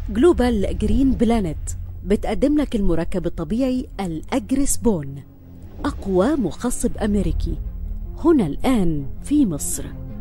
جلوبال جرين بلانت بتقدم لك المركب الطبيعي الأجرس بون أقوى مخصب أمريكي هنا الآن في مصر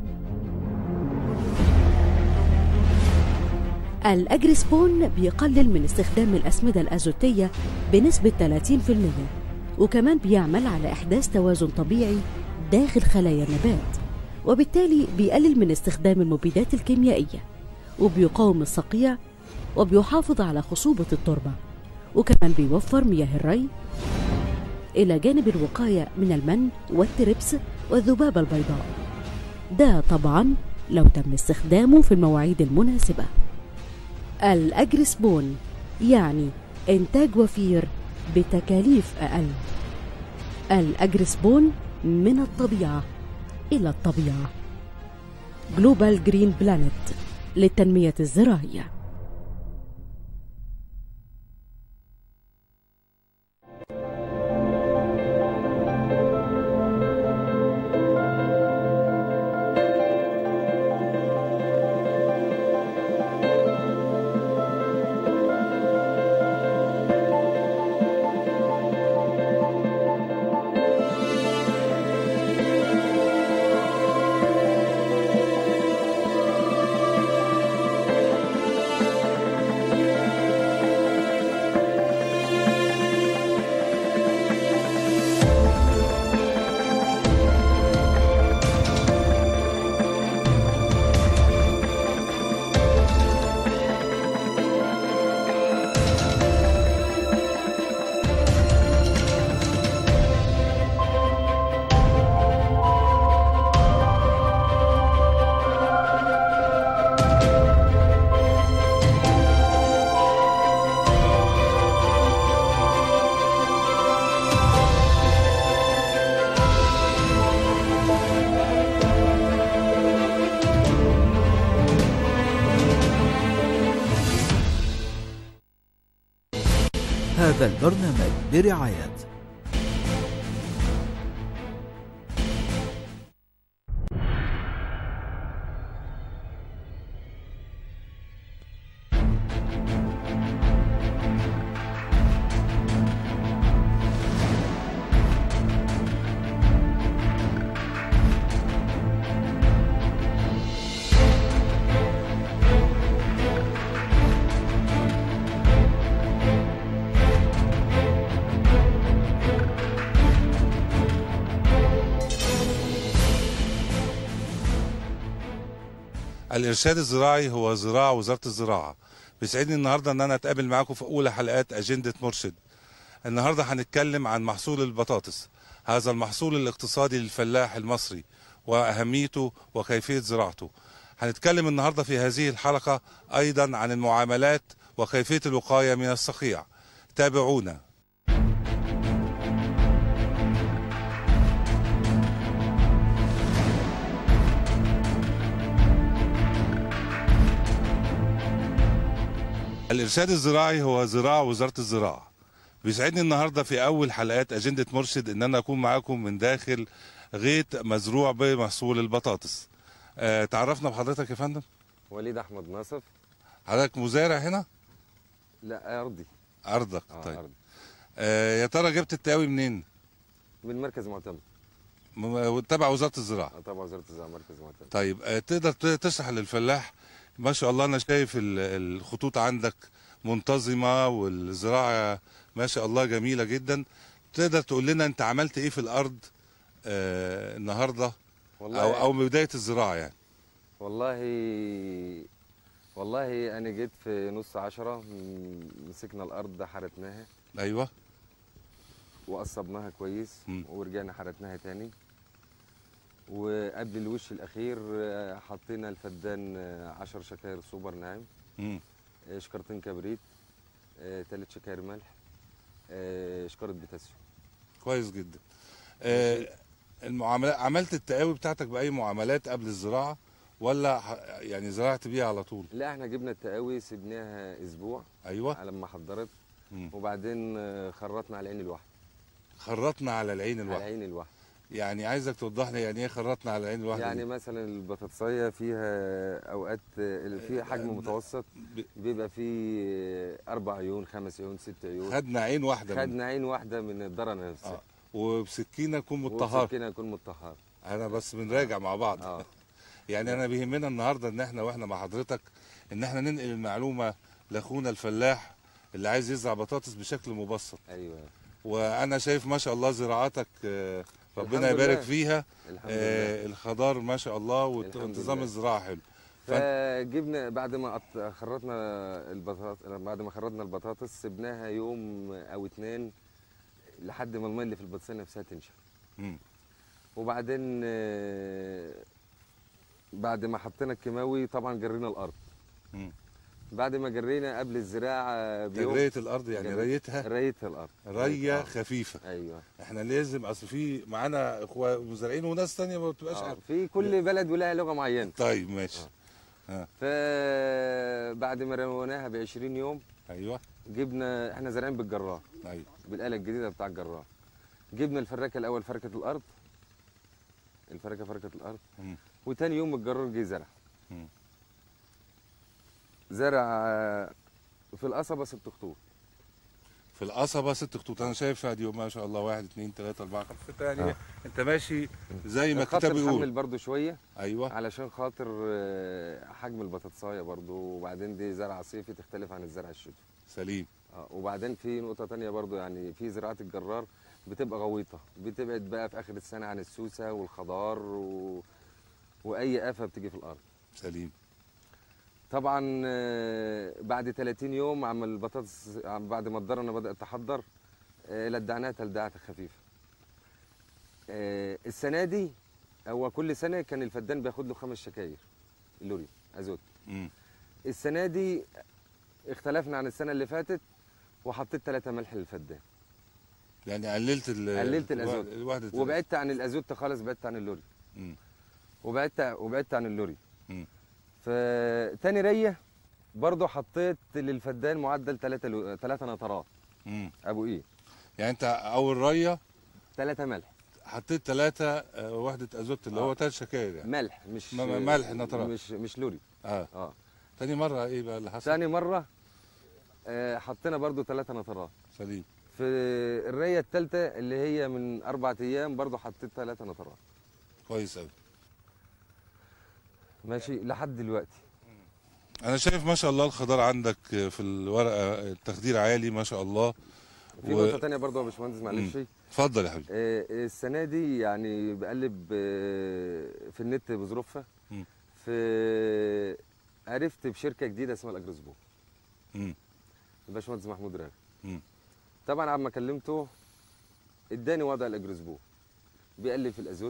الأجرس بون بيقلل من استخدام الأسمدة الأزوتية بنسبة 30% وكمان بيعمل على إحداث توازن طبيعي داخل خلايا النبات وبالتالي بيقلل من استخدام المبيدات الكيميائية وبيقاوم الصقيع وبيحافظ على خصوبة التربة وكمان بيوفر مياه الري إلى جانب الوقاية من المن والتربس والذبابة البيضاء ده طبعا لو تم استخدامه في المواعيد المناسبة الأجرسبون يعني إنتاج وفير بتكاليف أقل الأجرسبون من الطبيعة إلى الطبيعة جلوبال جرين بلانت للتنمية الزراعية هذا البرنامج برعاية الارشاد الزراعي هو زراعه وزاره الزراعه بيسعدني النهارده ان انا اتقابل معاكم في اولى حلقات اجنده مرشد النهارده هنتكلم عن محصول البطاطس هذا المحصول الاقتصادي للفلاح المصري واهميته وكيفيه زراعته هنتكلم النهارده في هذه الحلقه ايضا عن المعاملات وكيفيه الوقايه من الصقيع تابعونا الإرشاد الزراعي هو زراعة وزارة الزراعة بيسعدني النهاردة في أول حلقات أجندة مرشد إن أنا أكون معاكم من داخل غيط مزروع بمحصول البطاطس أه تعرفنا بحضرتك يا فندم وليد احمد ناصف حضرتك مزارع هنا لا ارضي أرضك اه طيب ارضي أه يا ترى جبت التقاوي منين من مركز معتمد م- تبع وزارة الزراعة اه طبعا وزاره الزراعه مركز معتمد طيب أه تقدر ت- تشرح للفلاح ما شاء الله أنا شايف ال- الخطوط عندك منتظمة والزراعة ما شاء الله جميلة جدا تقدر تقول لنا أنت عملت إيه في الأرض أه النهاردة والله أو أو من بداية الزراعة يعني والله والله انا جيت في نص عشرة م- مسكنا الارض حرتناها أيوه وقصبناها كويس مم. ورجعنا حرتناها تاني وقبل الوش الاخير آه، حطينا الفدان آه، عشر شكاير سوبر ناعم مم. آه، شكارتين كبريت آه، تلات شكاير ملح آه، شكارة بوتاسيوم كويس جدا آه المعاملات عملت التقاوي بتاعتك بأي معاملات قبل الزراعة ولا ح- يعني زرعت بيها على طول لا احنا جبنا التقاوي سبناها اسبوع أيوه على ما حضرت مم. وبعدين آه، خرطنا على العين الواحده خرطنا على العين على الواحد العين الواحده يعني عايزك توضح لي يعني ايه خرطنا على العين الواحده يعني دي؟ مثلا البطاطسيه فيها اوقات آه، فيها حجم متوسط ب- بيبقى فيه اربع عيون خمس عيون ست عيون خدنا عين واحده منه. خدنا عين واحده من الذره نفسها اه وبسكينه تكون متطهره وسكينه يكون متطهر انا بس بنراجع مع بعض اه يعني انا بيهمنا النهارده ان احنا واحنا مع حضرتك ان احنا ننقل المعلومه لاخونا الفلاح اللي عايز يزرع بطاطس بشكل مبسط ايوه وانا شايف ما شاء الله زراعتك آه، ربنا الحمد يبارك لله. فيها الحمد لله آه، الخضار ما شاء الله الحمد وانتظام لله. الزراعه حلو ف- فجبنا بعد ما قط- خرطنا البطاطس بعد ما خرطنا البطاطس سبناها يوم او اتنين لحد ما الميه اللي في البطاطسيه نفسها تنشف مم. وبعدين آه، بعد ما حطينا الكيماوي طبعا جرينا الارض مم. بعد ما جرينا قبل الزراعه بيوم تجريه الارض يعني جريت- ريتها ريتها الارض ريه آه. خفيفه ايوه احنا لازم اصل في معانا اخوه مزارعين وناس تانية ما بتبقاش آه. عارفه في كل بلد ولها لغه معينه طيب ماشي آه. فبعد ما رويناها ب 20 يوم ايوه جبنا احنا زارعين بالجرار ايوه بالاله الجديده بتاع الجرار جبنا الفراكه الاول فركه الارض الفركه فركه الارض مم. وتاني يوم الجرار جه زرع مم. زرع آه، في القصبه ست خطوط في القصبه ست خطوط انا شايف ادي ما شاء الله واحد اثنين ثلاثه اربعه خمسه سته يعني آه. انت ماشي زي ما الخط الكتاب محمل بيقول برضو شويه ايوه علشان خاطر آه، حجم البطاطسايه برضو وبعدين دي زرع صيفي تختلف عن الزرع الشتوي سليم اه وبعدين في نقطة تانية برضو يعني في زراعة الجرار بتبقى غويطة بتبعد بقى في آخر السنة عن السوسة والخضار و... وأي آفة بتيجي في الأرض سليم طبعا آه، بعد 30 يوم عم البطاطس عم- بعد ما الضرنة بدأت تحضر آه، لدعناها تلدعة خفيفة آه، السنة دي هو كل سنة كان الفدان بياخد له خمس شكاير اللوري أزوت مم. السنة دي اختلفنا عن السنة اللي فاتت وحطيت ثلاثة ملح للفدان يعني قللت ال قللت الأزوت. الوحده وبعدت عن الازوت خالص بعدت عن اللوري مم. وبعدت وبعدت عن اللوري مم. فتاني ريه برضه حطيت للفدان معدل 3 لو... 3 نطرات مم. ابو ايه يعني انت اول ريه 3 ملح حطيت ثلاثه وحده ازوت اللي هو آه. ثلاث شكاير يعني ملح مش م- م- ملح نطرات. مش مش لوري اه اه تاني مره ايه بقى اللي حصل ثاني مره آه حطينا برضه 3 نطرات سليم في الريه الثالثه اللي هي من اربع ايام برضه حطيت 3 نطرات كويس قوي ماشي لحد دلوقتي انا شايف ما شاء الله الخضار عندك في الورقه التخدير عالي ما شاء الله في و- نقطه ثانيه برضه يا باشمهندس معلش اتفضل يا حبيبي آه، السنه دي يعني بقلب آه، في النت بظروفها مم. في عرفت بشركه جديده اسمها الاجروسبو مم. الباشمهندس محمود راغب مم. طبعا عما كلمته اداني وضع الاجروسبو بيقلب في الازوت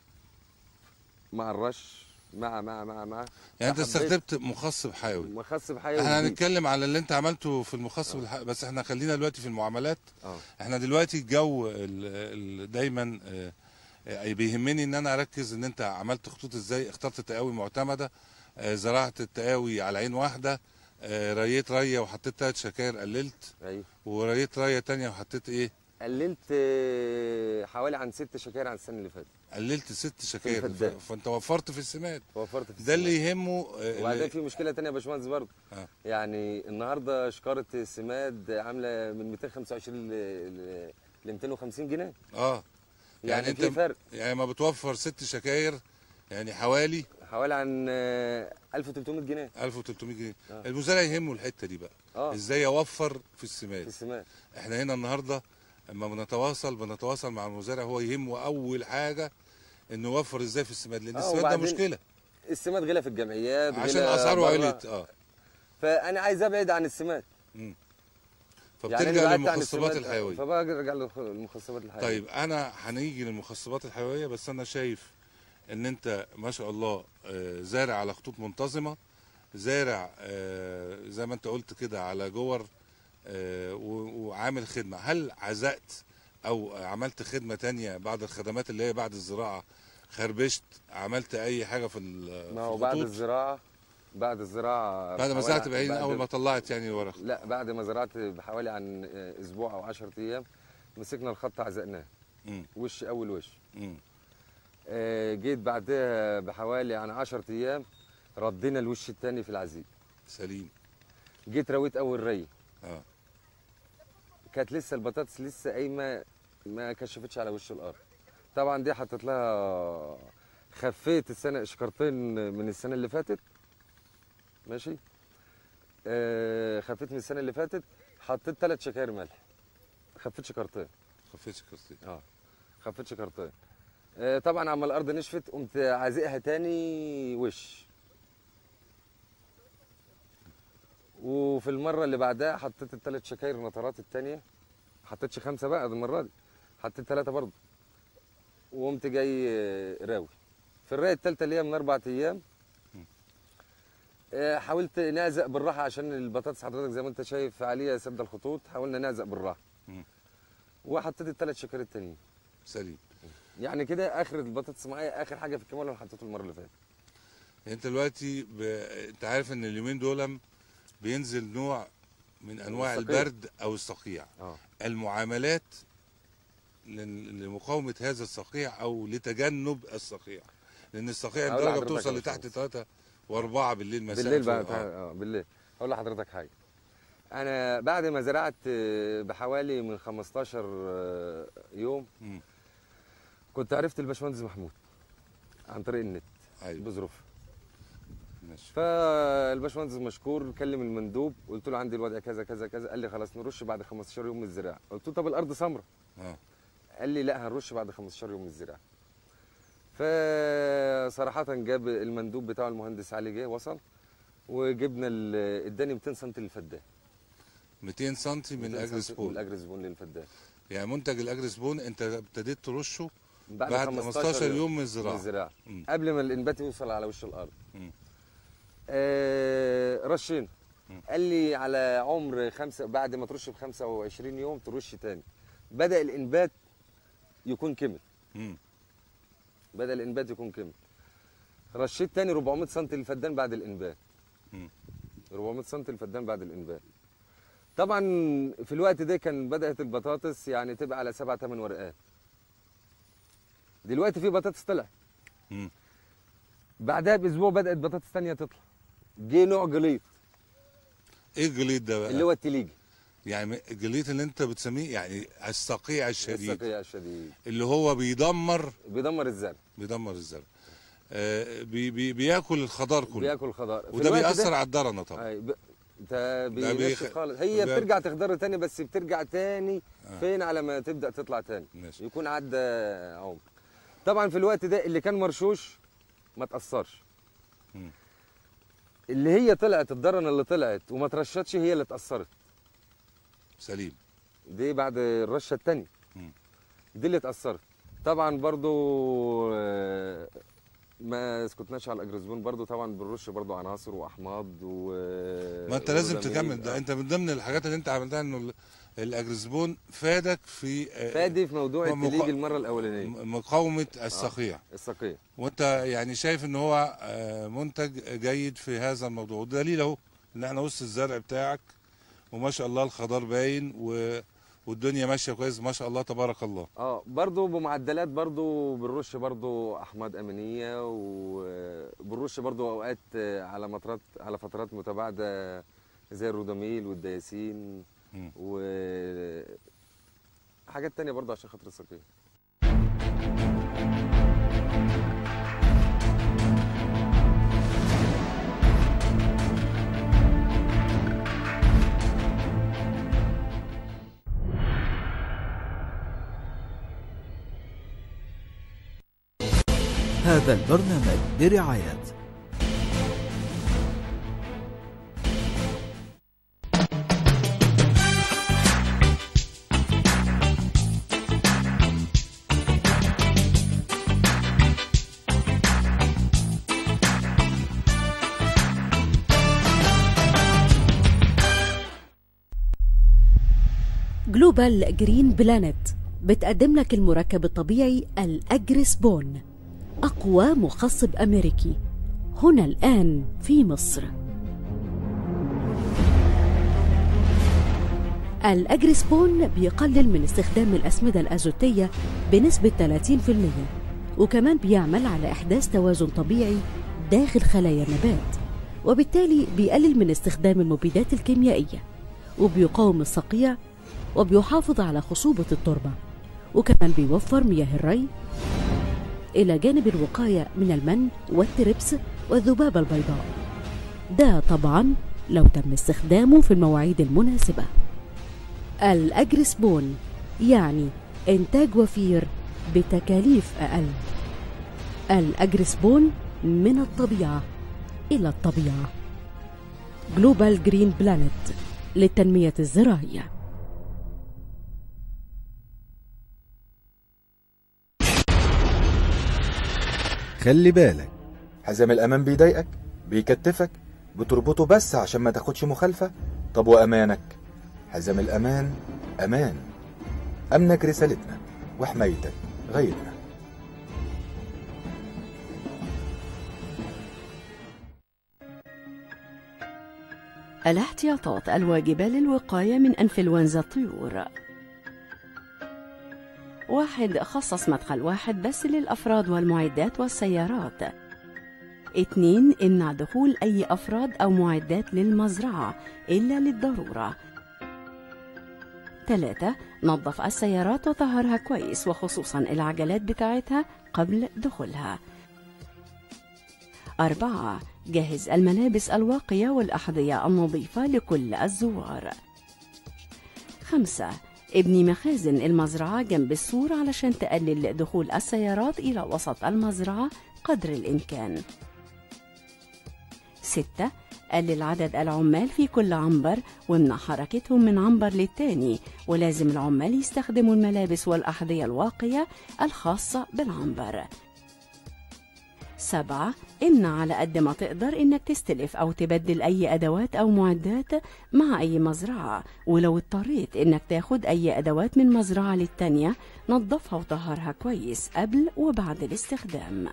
مع الرش مع مع مع مع يعني انت فحبيت استخدمت مخصب حيوي مخص بحيوي احنا جديد. هنتكلم على اللي انت عملته في المخصب الح... بس احنا خلينا دلوقتي في المعاملات اه احنا دلوقتي الجو ال... ال... دايما آه، آه، بيهمني ان انا اركز ان انت عملت خطوط ازاي اخترت تقاوي معتمده آه، زرعت التقاوي على عين واحده آه، ريت ريه وحطيت ثلاث شكاير قللت ايوه وريت ريه تانية وحطيت ايه قللت آه، حوالي عن ست شكاير عن السنه اللي فاتت قللت ست شكاير ف... الفدان. فانت وفرت في السماد وفرت في ده اللي السماد. يهمه آه، وبعدين اللي... في مشكله تانية يا باشمهندس برضه آه. يعني النهارده شكاره السماد عامله من 225 ل ل- ل 250 جنيه اه يعني, يعني في انت- فرق يعني ما بتوفر ست شكاير يعني حوالي حوالي عن آه، 1300 جنيه 1300 جنيه آه. المزارع يهمه الحته دي بقى اه ازاي اوفر في في السماد السماد احنا هنا النهارده اما بنتواصل بنتواصل مع المزارع هو يهمه اول حاجه انه يوفر ازاي في السماد لان آه، السماد ده وبعدين مشكله السماد غلى في الجمعيات عشان غلى اسعاره بره. عليت اه فانا عايز ابعد عن السماد فبترجع أنا بعدت عن للمخصبات السماد، الحيويه فبرجع للمخصبات الحيويه طيب انا هنيجي للمخصبات الحيويه بس انا شايف ان انت ما شاء الله آه، زارع على خطوط منتظمه زارع آه، زي ما انت قلت كده على جور آه، و- وعامل خدمه هل عزقت او عملت خدمه تانية بعد الخدمات اللي هي بعد الزراعه خربشت عملت اي حاجه في ال- ما في هو بعد الخطوط؟ الزراعه بعد الزراعه بعد ما بحوالي زرعت عن- بعدين بعد- اول ما طلعت يعني الورق لا بعد ما زرعت بحوالي عن اسبوع او 10 ايام مسكنا الخط عزقناه مم. وش اول وش مم. آه، جيت بعدها بحوالي عن 10 ايام ردينا الوش الثاني في العزيز سليم جيت رويت اول ري اه كانت لسه البطاطس لسه قايمه ما كشفتش على وش الارض طبعا دي حطيت لها خفيت السنه شكرتين من السنه اللي فاتت ماشي آه خفيت من السنه اللي فاتت حطيت ثلاث شكاير ملح خفيت شكرتين خفيت شكرتين اه خفيت شكرتين آه طبعا عما الارض نشفت قمت عازقها تاني وش وفي المره اللي بعدها حطيت الثلاث شكاير نطرات التانية حطيتش خمسه بقى المره دي حطيت ثلاثه برضه وقمت جاي آه، راوي في الرايه الثالثه اللي هي من اربع ايام آه، حاولت نعزق بالراحه عشان البطاطس حضرتك زي ما انت شايف عليها سد الخطوط حاولنا نعزق بالراحه مم. وحطيت الثلاث شكاير التانيين سليم يعني كده اخر البطاطس معايا اخر حاجه في الكمال اللي حطيته المره اللي فاتت انت دلوقتي ب... انت عارف ان اليومين دول بينزل نوع من انواع الصقيع. البرد او الصقيع اه المعاملات لن- لمقاومه هذا الصقيع او لتجنب الصقيع لان الصقيع هقول الدرجه لحضرتك بتوصل يا لتحت باشمهندس. 3 و4 بالليل مساء بالليل بقى فوق. آه. اه بالليل اقول لحضرتك حاجه انا بعد ما زرعت آه، بحوالي من 15 آه، يوم مم. كنت عرفت الباشمهندس محمود عن طريق النت ايوه بظروف ماشي فالباشمهندس مشكور كلم المندوب قلت له عندي الوضع كذا كذا كذا قال لي خلاص نرش بعد 15 يوم من الزراعه قلت له طب الارض سمراء اه قال لي لا هنرش بعد 15 يوم من الزراعه فصراحه جاب المندوب بتاعه المهندس علي جه وصل وجبنا ال- اداني 200 سم للفدان 200 سم من 200 الاجر سم من سبون الاجرسبون للفدان يعني منتج الاجر سبون انت ابتديت ترشه بعد, بعد 15 يوم من من الزراعه الزراعه مم. قبل ما الانبات يوصل على وش الارض مم. آه رشينا مم. قال لي على عمر خمسة بعد ما ترش ب 25 يوم ترش تاني بدا الانبات يكون كمل مم. بدا الانبات يكون كمل رشيت تاني 400 سم للفدان بعد الانبات مم. 400 سم للفدان بعد الانبات طبعا في الوقت ده كان بدات البطاطس يعني تبقى على سبع ثمان ورقات دلوقتي في بطاطس طلع مم. بعدها باسبوع بدات بطاطس ثانيه تطلع جه نوع جليط ايه الجليد ده بقى اللي هو التليجي يعني الجليد اللي انت بتسميه يعني الصقيع الشديد الصقيع الشديد اللي هو بيدمر بيدمر الزرع بيدمر الزرع آه بي بي بياكل الخضار كله بياكل خضار في وده الوقت بيأثر على الدرنه طبعا أي ب... ده بينشف بيخ- خالص هي بي- بترجع تخضر تاني بس بترجع تاني آه. فين على ما تبدا تطلع تاني ماشي. يكون عدى عمر طبعا في الوقت ده اللي كان مرشوش ما تاثرش مم. اللي هي طلعت الدرنه اللي طلعت وما ترشتش هي اللي اتاثرت سليم دي بعد الرشه الثانيه مم. دي اللي اتاثرت طبعا برضو آه، ما اسكتناش على الاجرزبون برضو طبعا بنرش برضو عناصر واحماض و ما انت لازم ورودامين. تكمل ده آه. انت من ضمن الحاجات اللي انت عملتها انه ال- الاجرزبون فادك في آه، فادي في موضوع هو مقا- التليج المره الاولانيه م- مقاومه الصقيع الصقيع وانت يعني شايف ان هو آه، منتج جيد في هذا الموضوع ودليل اهو ان احنا وسط الزرع بتاعك وما شاء الله الخضار باين و... والدنيا ماشيه كويس ما شاء الله تبارك الله اه برضو بمعدلات برضو بنرش برضو احماض امينيه وبنرش برضو اوقات على فترات على فترات متباعده زي الروداميل والدياسين مم. و حاجات تانية برضو عشان خاطر الصقيع هذا البرنامج برعاية جلوبال جرين بلانت بتقدم لك المركب الطبيعي الأجرسبون أقوى مخصب أمريكي هنا الآن في مصر الأجريسبون بيقلل من استخدام الأسمدة الأزوتية بنسبة 30% وكمان بيعمل على إحداث توازن طبيعي داخل خلايا النبات وبالتالي بيقلل من استخدام المبيدات الكيميائية وبيقاوم الصقيع وبيحافظ على خصوبة التربة وكمان بيوفر مياه الري إلى جانب الوقاية من المن والتربس والذبابة البيضاء ده طبعا لو تم استخدامه في المواعيد المناسبة الأجرسبون يعني إنتاج وفير بتكاليف أقل الأجرسبون من الطبيعة إلى الطبيعة جلوبال جرين بلانت للتنمية الزراعية خلي بالك حزام الأمان بيضايقك بيكتفك بتربطه بس عشان ما تاخدش مخالفة طب وأمانك حزام الأمان أمان أمنك رسالتنا وحمايتك غايتنا الاحتياطات الواجبة للوقاية من أنفلونزا الطيور واحد خصص مدخل واحد بس للأفراد والمعدات والسيارات اتنين امنع دخول أي أفراد أو معدات للمزرعة إلا للضرورة ثلاثة نظف السيارات وطهرها كويس وخصوصا العجلات بتاعتها قبل دخولها أربعة جهز الملابس الواقية والأحذية النظيفة لكل الزوار خمسة ابني مخازن المزرعة جنب السور علشان تقلل دخول السيارات إلى وسط المزرعة قدر الإمكان ستة قلل عدد العمال في كل عنبر وامنع حركتهم من عنبر للتاني ولازم العمال يستخدموا الملابس والأحذية الواقية الخاصة بالعنبر سبعة امنع على قد ما تقدر انك تستلف او تبدل اي ادوات او معدات مع اي مزرعة ولو اضطريت انك تاخد اي ادوات من مزرعة للتانية نظفها وطهرها كويس قبل وبعد الاستخدام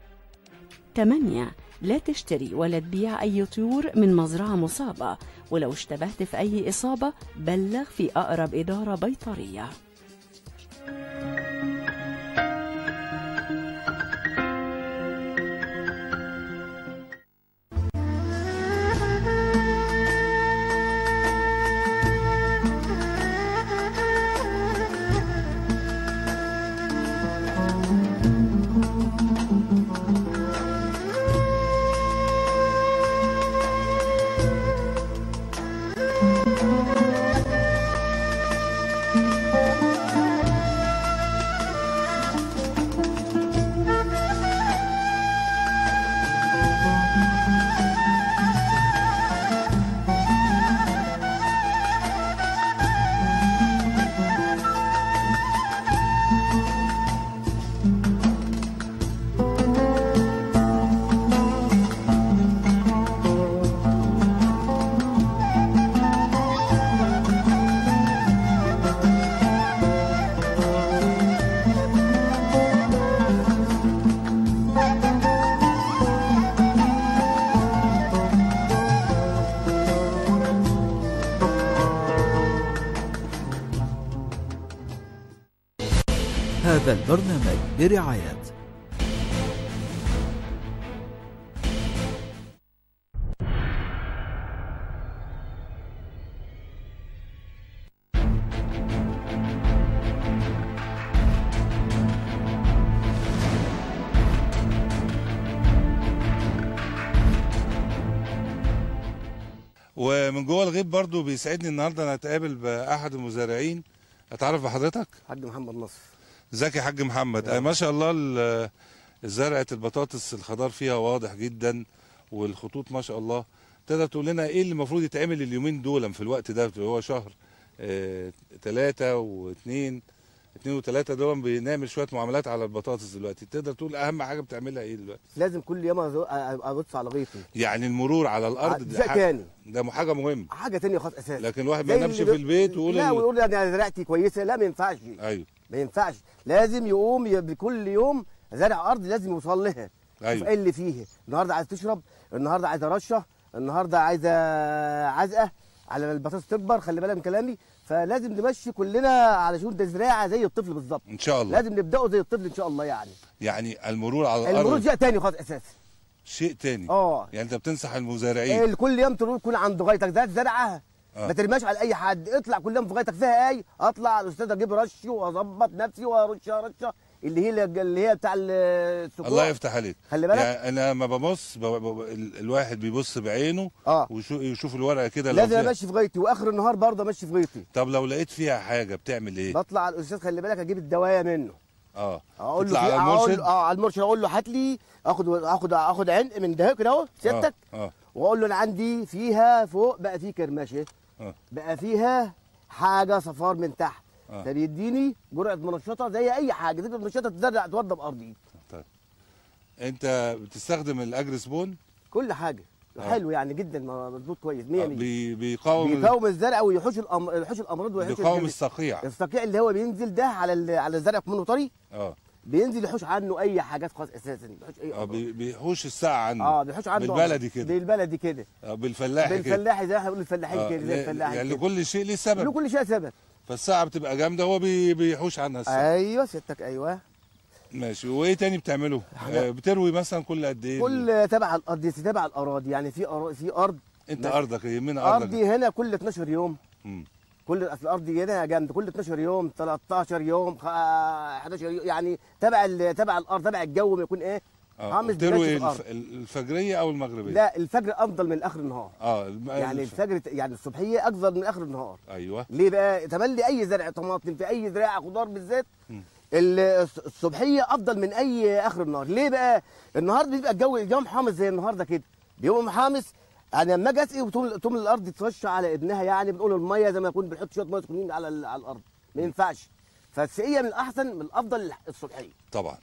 8 لا تشتري ولا تبيع أي طيور من مزرعة مصابة ولو اشتبهت في أي إصابة بلغ في أقرب إدارة بيطرية هذا البرنامج برعاية ومن جوه الغيب برضو بيسعدني النهارده انا اتقابل باحد المزارعين اتعرف بحضرتك حاج محمد نصر ازيك يا حاج محمد آه ما شاء الله ال- زرعه البطاطس الخضار فيها واضح جدا والخطوط ما شاء الله تقدر تقول لنا ايه اللي المفروض يتعمل اليومين دول في الوقت ده اللي هو شهر ثلاثة واثنين اثنين وثلاثة دول بنعمل شوية معاملات على البطاطس دلوقتي تقدر تقول أهم حاجة بتعملها إيه دلوقتي؟ لازم كل يوم أزو- ابقى ابص على غيطي يعني المرور على الأرض شيء حاجة- تاني ده حاجة مهمة حاجه تانية خالص اساسا لكن الواحد ما زي ينامش اللي في البيت ويقول لا ال- ويقول انا زرعتي كويسه لا ما ينفعش أيوه ما ينفعش لازم يقوم ي- بكل يوم زرع ارض لازم يوصل لها أيوة. شوف ايه اللي فيه النهارده عايز تشرب النهارده عايزه رشه النهارده عايزه عزقه على البطاطس تكبر خلي بالك من كلامي فلازم نمشي كلنا على شؤون زراعه زي الطفل بالظبط ان شاء الله لازم نبداه زي الطفل ان شاء الله يعني يعني المرور على المرور الارض شيء تاني خالص اساسا شيء تاني اه يعني انت بتنصح المزارعين إيه، كل يوم تروح تكون عند غايتك ذات زرعها آه. ما ترماش على اي حد اطلع كل يوم في غايتك فيها اي اطلع على الاستاذ اجيب رشي واظبط نفسي وارشها رشه اللي هي اللي هي بتاع السكوع الله يفتح عليك خلي بالك يعني انا لما ببص ب... ب... ال- الواحد بيبص بعينه اه ويشوف يشوف الورقه كده لو لازم فيها امشي في غايتي واخر النهار برضه امشي في غايتي طب لو لقيت فيها حاجه بتعمل ايه بطلع على الاستاذ خلي بالك اجيب الدوايه منه اه اقول تطلع له على في- أقول المرشد اه على المرشد اقول له هات لي اخد اخد اخد عنق من ده كده اهو سيادتك اه, آه. واقول له انا عندي فيها فوق بقى في كرمشه آه. بقى فيها حاجه صفار من تحت آه. فبيديني جرعه منشطه زي اي حاجه تبقى منشطه تزرع توضب ارضي انت بتستخدم الاجرسبون كل حاجه آه. حلو يعني جدا مظبوط كويس 100 100 بي... بيقاوم بيقاوم الزرع ويحوش الأم... يحوش الامراض ويحوش بيقاوم الجل- الصقيع الصقيع اللي هو بينزل ده على ال... على الزرع منه طري اه بينزل يحوش عنه اي حاجات خالص اساسا بيحوش اي اه أمراض. بي- بيحوش الساعه عنه اه بيحوش عنه بالبلدي كده بالبلدي كده آه بالفلاحي كده بالفلاحي زي ما احنا بنقول الفلاحين آه، كده زي ل- الفلاحي يعني كده. لكل شيء ليه له سبب كل شيء سبب فالساعه بتبقى جامده هو بي... بيحوش عنها الساعه ايوه سيادتك ايوه ماشي وايه تاني بتعمله آه بتروي مثلا كل قد ايه كل تبع الارض تبع الاراضي يعني في أرا... في ارض انت ما- ارضك يهمنا ارضك ارضي هنا كل 12 يوم مم. كل اصل ارضي هنا جنب كل 12 يوم 13 يوم خ- 11 يوم يعني تبع ال... تبع الارض تبع الجو ما يكون ايه اه عامل بتروي بلاش الأرض. الف... الفجريه او المغربيه لا الفجر افضل من اخر النهار اه الم... يعني الف... الفجر يعني الصبحيه افضل من اخر النهار ايوه ليه بقى تملي اي زرع طماطم في اي زراعه خضار بالذات مم. ال- الصبحيه افضل من اي اخر النهار ليه بقى النهار بيبقى الجو الجو محامس زي النهارده كده بيبقى محامس انا لما اجي اسقي وتقوم تقوم الارض ترش على ابنها يعني بنقول الميه زي ما يكون بنحط شويه ميه سخنين على ال- على الارض ما ينفعش فالسقيه من الاحسن من الافضل الصبحيه طبعا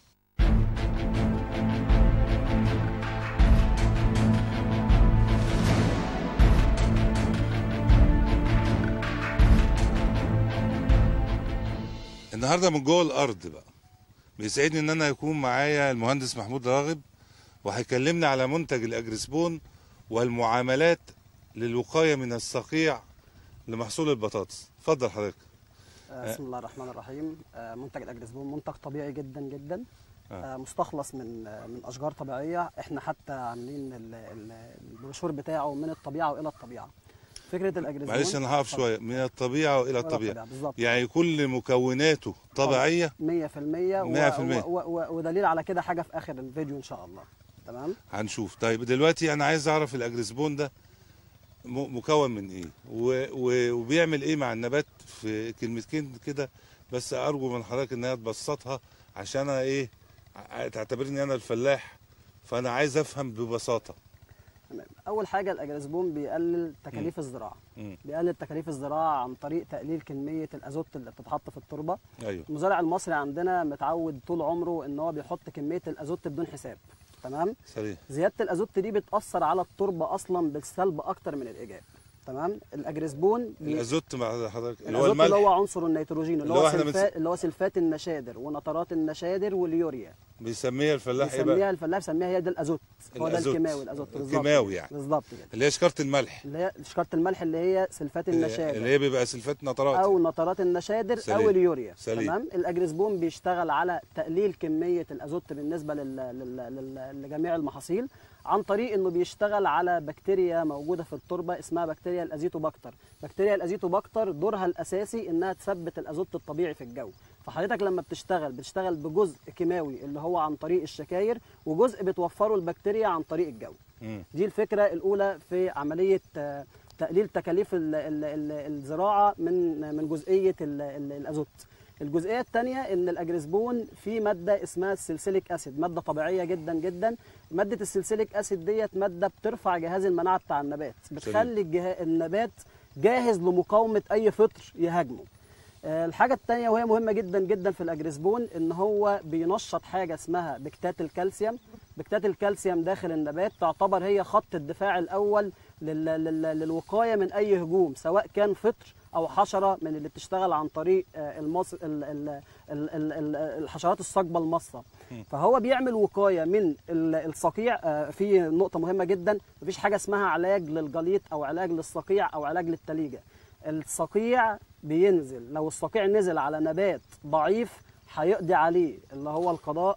النهارده من جوه الارض بقى بيسعدني ان انا يكون معايا المهندس محمود راغب وهيكلمنا على منتج الاجرسبون والمعاملات للوقايه من الصقيع لمحصول البطاطس اتفضل حضرتك آه، بسم الله الرحمن الرحيم آه، منتج الاجريسبون منتج طبيعي جدا جدا آه. آه، مستخلص من آه، من اشجار طبيعيه احنا حتى عاملين ال- ال- البروشور بتاعه من الطبيعه والى الطبيعه فكره الاجريسبون معلش انا هقف شويه من الطبيعه والى الطبيعه بالظبط يعني كل مكوناته طبيعيه 100% و- 100%. و- و- ودليل على كده حاجه في اخر الفيديو ان شاء الله تمام هنشوف طيب دلوقتي انا عايز اعرف الاجريسبون ده م- مكون من ايه و- و- وبيعمل ايه مع النبات في كلمتين كده بس ارجو من حضرتك ان هي تبسطها عشان انا ايه ع- تعتبرني انا الفلاح فانا عايز افهم ببساطه تمام اول حاجه الاجريسبون بيقلل تكاليف الزراعه مم. بيقلل تكاليف الزراعه عن طريق تقليل كميه الازوت اللي بتتحط في التربه ايوه المزارع المصري عندنا متعود طول عمره ان هو بيحط كميه الازوت بدون حساب تمام سليم زياده الازوت دي بتاثر على التربه اصلا بالسلب اكتر من الايجاب تمام الاجريسبون بي- الازوت مع حضرتك اللي هو الازوت اللي الملح هو عنصر النيتروجين اللي اللي هو هو احنا سلفات اللي هو سلفات النشادر ونترات النشادر واليوريا بيسميها الفلاح ايه بقى بيسميها الفلاح بيسميها هي ده الازوت هو ده الأزوت. الكيماوي الازوت بالظبط الكيماوي يعني. بالظبط كده اللي هي شكاره الملح اللي هي شكاره الملح اللي هي سلفات اللي النشادر اللي هي بيبقى سلفات نترات او نترات النشادر سليم. او اليوريا سليم. تمام الاجريسبون بيشتغل على تقليل كميه الازوت بالنسبه لل... لل... لل... لجميع المحاصيل عن طريق انه بيشتغل على بكتيريا موجوده في التربه اسمها بكتيريا الازيتوباكتر بكتيريا الازيتوباكتر دورها الاساسي انها تثبت الازوت الطبيعي في الجو فحضرتك لما بتشتغل بتشتغل بجزء كيماوي اللي هو عن طريق الشكاير وجزء بتوفره البكتيريا عن طريق الجو مم. دي الفكره الاولى في عمليه آه، تقليل تكاليف ال- ال- ال- الزراعه من من جزئيه ال- ال- الازوت الجزئيه الثانيه ان الاجريسبون فيه ماده اسمها السلسليك اسيد ماده طبيعيه جدا جدا ماده السلسليك اسيد ديت ماده بترفع جهاز المناعه بتاع النبات بتخلي الجها... النبات جاهز لمقاومه اي فطر يهاجمه آه، الحاجة التانية وهي مهمة جدا جدا في الأجريسبون إن هو بينشط حاجة اسمها بكتات الكالسيوم بكتات الكالسيوم داخل النبات تعتبر هي خط الدفاع الأول لل... لل... للوقايه من اي هجوم سواء كان فطر او حشره من اللي بتشتغل عن طريق آه، المص... ال... ال... ال... ال... ال... الحشرات الصاجبه المصه فهو بيعمل وقايه من ال- الصقيع آه، في نقطه مهمه جدا مفيش حاجه اسمها علاج للجليط او علاج للصقيع او علاج للتليجه الصقيع بينزل لو الصقيع نزل على نبات ضعيف هيقضي عليه اللي هو القضاء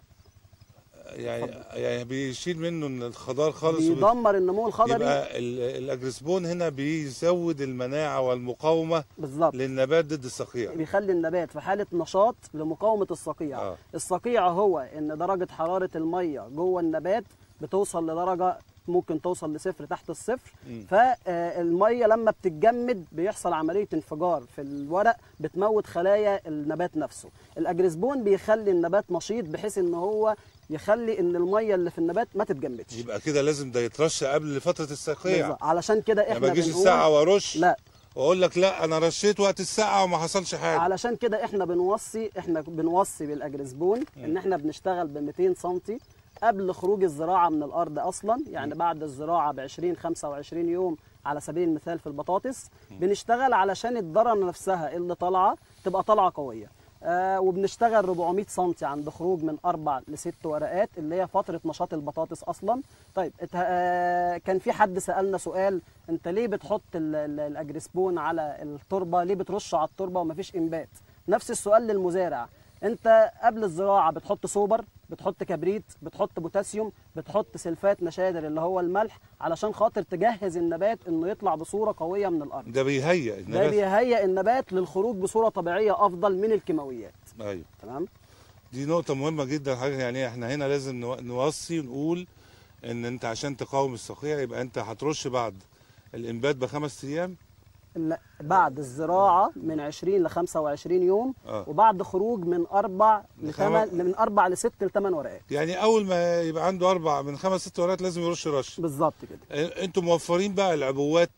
يعني يعني بيشيل منه الخضار خالص بيدمر النمو الخضري يبقى ال- الاجريسبون هنا بيزود المناعه والمقاومه بالظبط للنبات ضد الصقيع بيخلي النبات في حاله نشاط لمقاومه الصقيع آه. الصقيع هو ان درجه حراره الميه جوه النبات بتوصل لدرجه ممكن توصل لصفر تحت الصفر فالميه لما بتتجمد بيحصل عمليه انفجار في الورق بتموت خلايا النبات نفسه الاجريسبون بيخلي النبات نشيط بحيث ان هو يخلي ان الميه اللي في النبات ما تتجمدش يبقى كده لازم ده يترش قبل فتره الصقيع بالظبط. علشان كده يعني احنا ما اجيش بنقول الساعه وارش لا واقول لك لا انا رشيت وقت الساعه وما حصلش حاجه علشان كده احنا بنوصي احنا بنوصي بالاجريسبون ان احنا بنشتغل ب 200 سم قبل خروج الزراعه من الارض اصلا يعني بعد الزراعه ب 20 25 يوم على سبيل المثال في البطاطس بنشتغل علشان الذره نفسها اللي طالعه تبقى طالعه قويه آه وبنشتغل 400 سم عند خروج من اربع لست ورقات اللي هي فتره نشاط البطاطس اصلا طيب ات- آه كان في حد سالنا سؤال انت ليه بتحط ال- ال- الاجريسبون على التربه ليه بترش على التربه ومفيش انبات نفس السؤال للمزارع انت قبل الزراعه بتحط سوبر بتحط كبريت بتحط بوتاسيوم بتحط سلفات نشادر اللي هو الملح علشان خاطر تجهز النبات انه يطلع بصوره قويه من الارض ده بيهيئ ده النبات بيهيئ النبات للخروج بصوره طبيعيه افضل من الكيماويات ايوه تمام دي نقطة مهمة جدا حاجة يعني احنا هنا لازم نو- نوصي ونقول ان انت عشان تقاوم الصقيع يبقى انت هترش بعد الانبات بخمس ايام لا بعد الزراعه من 20 ل 25 يوم آه. وبعد خروج من اربع لخم- لثمان من اربع لست لثمان ورقات يعني اول ما يبقى عنده اربع من خمس ست ورقات لازم يرش رش بالظبط كده اه، انتوا موفرين بقى العبوات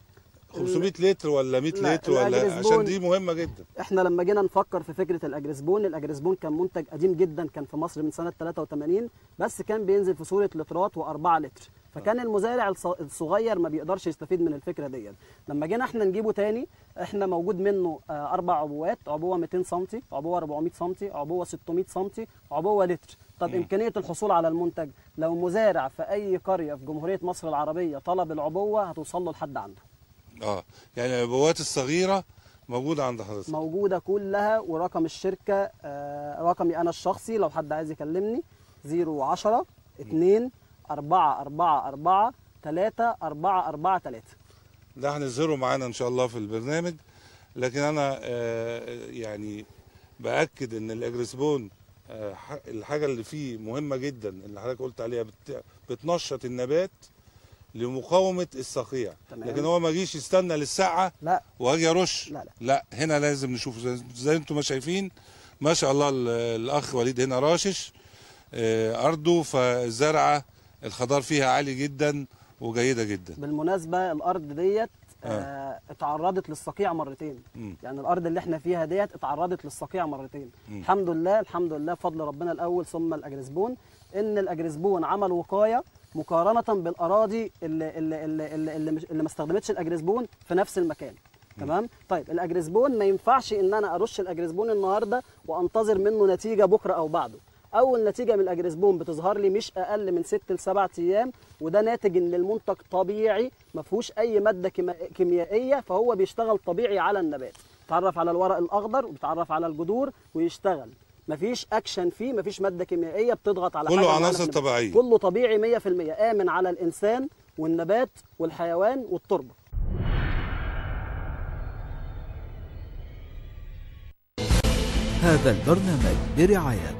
500 لتر ولا 100 لا، لتر ولا الأجريسبون- عشان دي مهمة جدا احنا لما جينا نفكر في فكره الاجريسبون الاجريسبون كان منتج قديم جدا كان في مصر من سنه 83 بس كان بينزل في صوره لترات و4 لتر فكان المزارع الص- الصغير ما بيقدرش يستفيد من الفكره ديت لما جينا احنا نجيبه تاني احنا موجود منه آه، اربع عبوات عبوه 200 سم عبوه 400 سم عبوه 600 سم عبوه لتر طب امكانيه الحصول على المنتج لو مزارع في اي قريه في جمهوريه مصر العربيه طلب العبوه هتوصل له لحد عنده اه يعني العبوات الصغيرة موجودة عند حضرتك موجودة كلها ورقم الشركة آه، رقمي أنا الشخصي لو حد عايز يكلمني 010 2 4 4 4 3 4 4 3 ده هنظهره معانا ان شاء الله في البرنامج لكن انا آه، يعني باكد ان الاجريسبون آه، ح- الحاجه اللي فيه مهمه جدا اللي حضرتك قلت عليها بت- بتنشط النبات لمقاومه الصقيع تمام. لكن هو ما يجيش يستنى للساعه لا واجي ارش لا، لا. لا هنا لازم نشوف زي, زي انتم ما شايفين ما شاء الله ال- الاخ وليد هنا راشش آه، ارضه فالزرعه الخضار فيها عالي جدا وجيده جدا بالمناسبة الأرض ديت آه. اتعرضت للصقيع مرتين مم. يعني الأرض اللي احنا فيها ديت اتعرضت للصقيع مرتين مم. الحمد لله الحمد لله بفضل ربنا الأول ثم الأجريسبون إن الأجريسبون عمل وقاية مقارنة بالأراضي اللي اللي اللي اللي, اللي, مش- اللي ما استخدمتش الأجريسبون في نفس المكان تمام طيب الاجريسبون ما ينفعش ان انا ارش الاجريسبون النهارده وانتظر منه نتيجه بكره او بعده اول نتيجه من الاجريسبون بتظهر لي مش اقل من 6 ل 7 ايام وده ناتج ان المنتج طبيعي ما فيهوش اي ماده كيما- كيميائيه فهو بيشتغل طبيعي على النبات بيتعرف على الورق الاخضر وبيتعرف على الجذور ويشتغل مفيش اكشن فيه مفيش ماده كيميائيه بتضغط على كله حاجة معينة عناصر في النبات. طبيعية. كله طبيعي 100% امن على الانسان والنبات والحيوان والتربه هذا البرنامج برعاية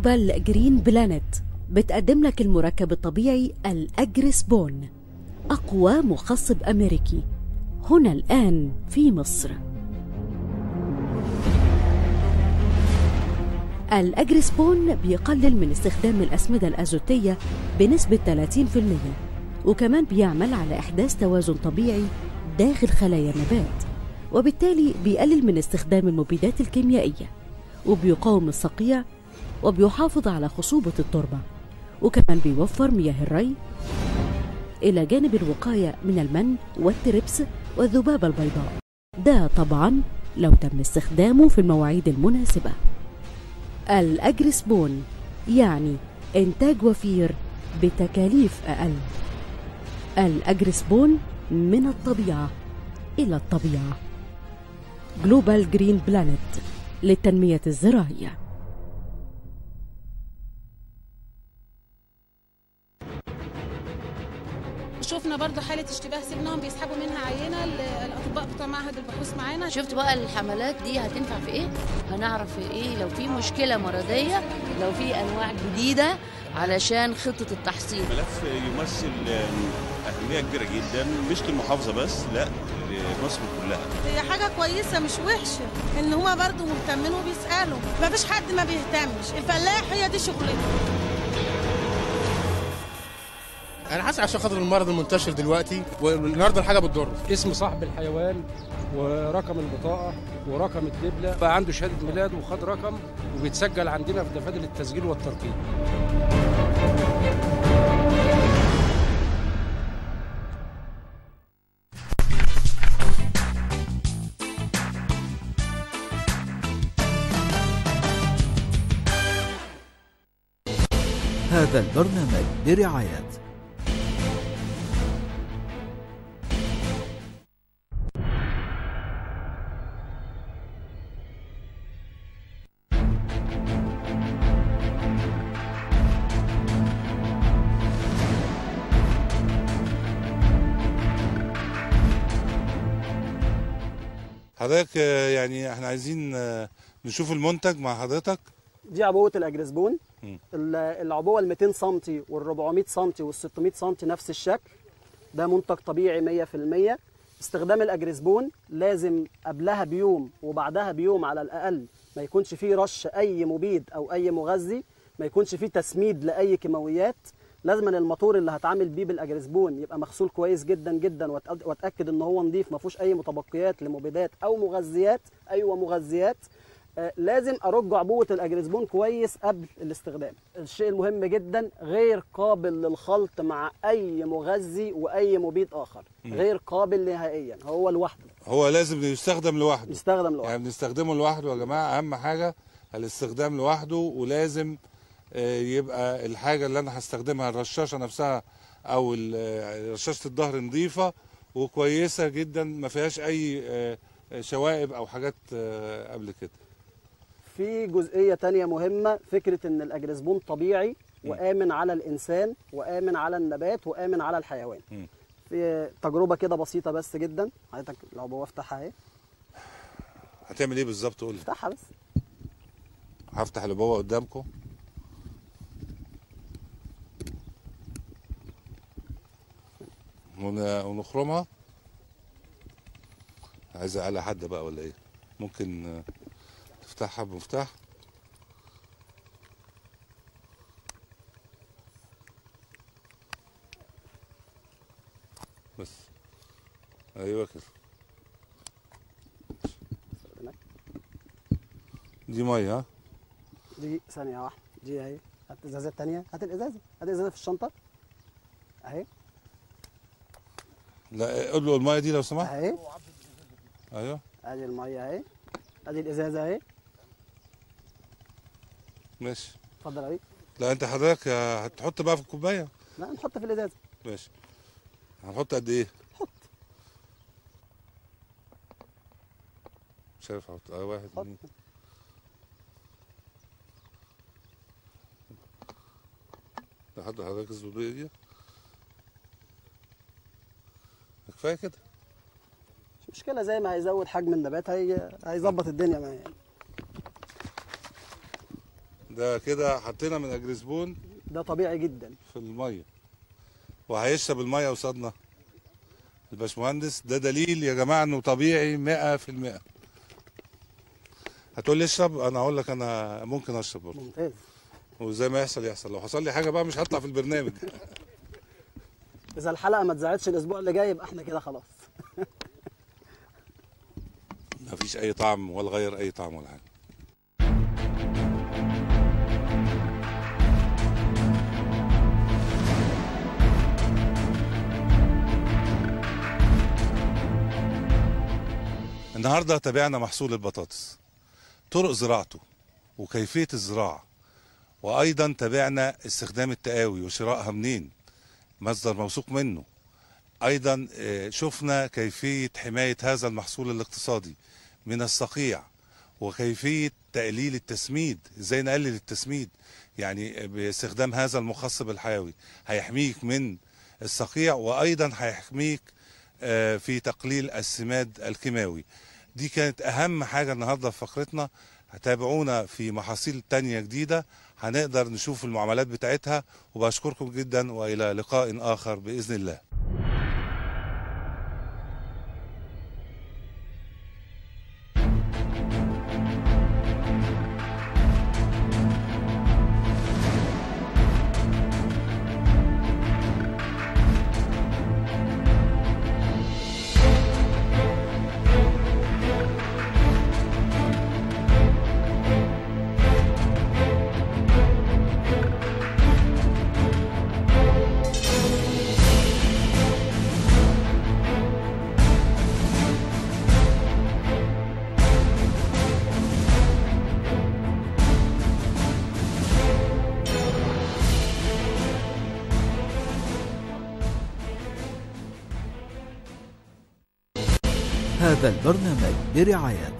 جلوبال جرين بلانت بتقدم لك المركب الطبيعي الأجرس بون أقوى مخصب أمريكي هنا الآن في مصر الأجرس بون بيقلل من استخدام الأسمدة الأزوتية بنسبة 30% وكمان بيعمل على إحداث توازن طبيعي داخل خلايا النبات وبالتالي بيقلل من استخدام المبيدات الكيميائية وبيقاوم الصقيع وبيحافظ على خصوبة التربة وكمان بيوفر مياه الري إلى جانب الوقاية من المن والتربس والذبابة البيضاء ده طبعا لو تم استخدامه في المواعيد المناسبة الأجرسبون يعني إنتاج وفير بتكاليف أقل الأجرسبون من الطبيعة إلى الطبيعة جلوبال جرين بلانت للتنمية الزراعية شفنا برضو حالة اشتباه سيبناهم بيسحبوا منها عينة ال- الأطباء بتوع معهد البحوث معانا شفت بقى الحملات دي هتنفع في ايه هنعرف في ايه لو في مشكله مرضيه لو في انواع جديده علشان خطه التحصيل ملف يمثل أهمية كبيرة جدا مش للمحافظة بس لا لمصر كلها هي حاجة كويسة مش وحشة إن هما برضو مهتمين وبيسألوا مفيش حد ما بيهتمش الفلاح هي دي شغلته انا حاسس عشان خاطر المرض المنتشر دلوقتي والنهارده الحاجه بتضر اسم صاحب الحيوان ورقم البطاقة ورقم الدبلة بقى عنده شهادة ميلاد وخد رقم وبيتسجل عندنا في دفاتر التسجيل والترقيم هذا البرنامج برعاية حضرتك آه، يعني احنا عايزين آه، نشوف المنتج مع حضرتك دي عبوه الاجرسبون مم. ال- العبوه ال 200 سم وال 400 سم وال 600 سم نفس الشكل ده منتج طبيعي 100% استخدام الاجرسبون لازم قبلها بيوم وبعدها بيوم على الاقل ما يكونش فيه رش اي مبيد او اي مغذي ما يكونش فيه تسميد لاي كيماويات لازم الموتور اللي هتعامل بيه بالاجرسبون يبقى مغسول كويس جدا جدا وأتأ- واتاكد ان هو نظيف ما فيهوش اي متبقيات لمبيدات او مغذيات ايوه مغذيات آه، لازم ارج عبوه الاجرسبون كويس قبل الاستخدام الشيء المهم جدا غير قابل للخلط مع اي مغذي واي مبيد اخر مم. غير قابل نهائيا هو لوحده هو لازم يستخدم لوحده يستخدم لوحده يعني بنستخدمه لوحده يا جماعه اهم حاجه الاستخدام لوحده ولازم آه، يبقى الحاجه اللي انا هستخدمها الرشاشه نفسها او ال- آه، رشاشه الظهر نظيفه وكويسه جدا ما فيهاش اي آه، شوائب او حاجات آه، قبل كده في جزئيه تانية مهمه فكره ان الاجرسبون طبيعي وامن على الانسان وامن على النبات وامن على الحيوان مم. في تجربه كده بسيطه بس جدا حضرتك العبوه افتحها اهي هتعمل ايه بالظبط قول لي افتحها بس هفتح الابوه قدامكم ون- ونخرمها عايز على حد بقى ولا ايه ممكن آه، تفتحها بمفتاح بس ايوه كده دي ميه ها دي ثانية واحدة دي اهي هات ازازة تانية هات الازازة هات الازازة في الشنطة اهي لا قول له الميه دي لو سمحت اهي ايوه ادي المية اهي ادي الازازة اهي ماشي اتفضل اهي لا انت حضرتك هتحط بقى في الكوبايه لا نحط في الازازة ماشي هنحط قد ايه حط. مش عارف احط اه واحد اتنين لحد حضرتك الزبدية دي كفايه كده مش مشكلة زي ما هيزود حجم النبات هي... هيظبط الدنيا معايا يعني. ده كده حطينا من اجريسبون ده طبيعي جدا في الميه وهيشرب الميه قصادنا الباشمهندس ده دليل يا جماعه انه طبيعي 100% هتقول لي اشرب انا هقول لك انا ممكن اشرب برضه ممتاز وزي ما يحصل يحصل لو حصل لي حاجه بقى مش هطلع في البرنامج اذا الحلقه ما اتذاعتش الاسبوع اللي جاي يبقى احنا كده خلاص مفيش اي طعم ولا غير اي طعم ولا حاجه النهارده تابعنا محصول البطاطس طرق زراعته وكيفيه الزراعه وايضا تابعنا استخدام التقاوي وشرائها منين مصدر موثوق منه ايضا آه، شفنا كيفيه حمايه هذا المحصول الاقتصادي من الصقيع وكيفيه تقليل التسميد ازاي نقلل التسميد يعني باستخدام هذا المخصب الحيوي هيحميك من الصقيع وايضا هيحميك آه، في تقليل السماد الكيماوي دي كانت اهم حاجه النهارده في فقرتنا هتابعونا في محاصيل تانية جديدة هنقدر نشوف المعاملات بتاعتها وبشكركم جدا وإلى لقاء آخر بإذن الله هذا البرنامج برعاية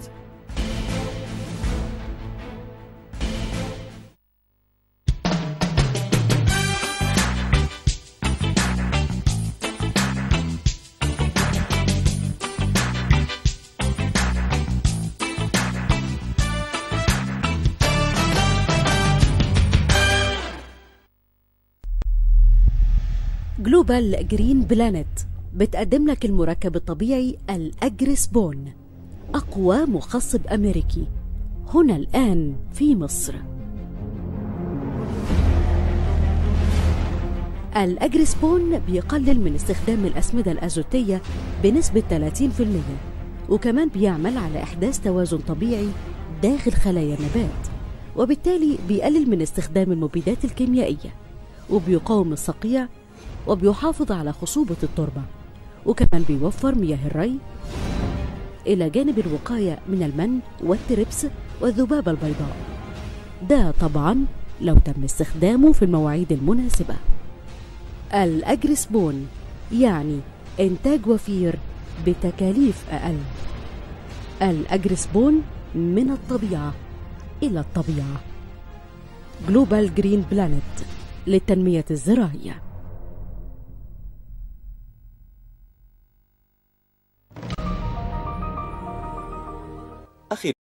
جلوبال جرين بلانت بتقدم لك المركب الطبيعي الأجريس بون أقوى مخصب أمريكي هنا الآن في مصر الأجريس بون بيقلل من استخدام الأسمدة الأزوتية بنسبة 30% وكمان بيعمل على إحداث توازن طبيعي داخل خلايا النبات وبالتالي بيقلل من استخدام المبيدات الكيميائية وبيقاوم الصقيع وبيحافظ على خصوبة التربة وكمان بيوفر مياه الري إلى جانب الوقاية من المن والتربس والذبابة البيضاء ده طبعا لو تم استخدامه في المواعيد المناسبة الأجرسبون يعني إنتاج وفير بتكاليف أقل الأجرسبون من الطبيعة إلى الطبيعة جلوبال جرين بلانت للتنمية الزراعية أخي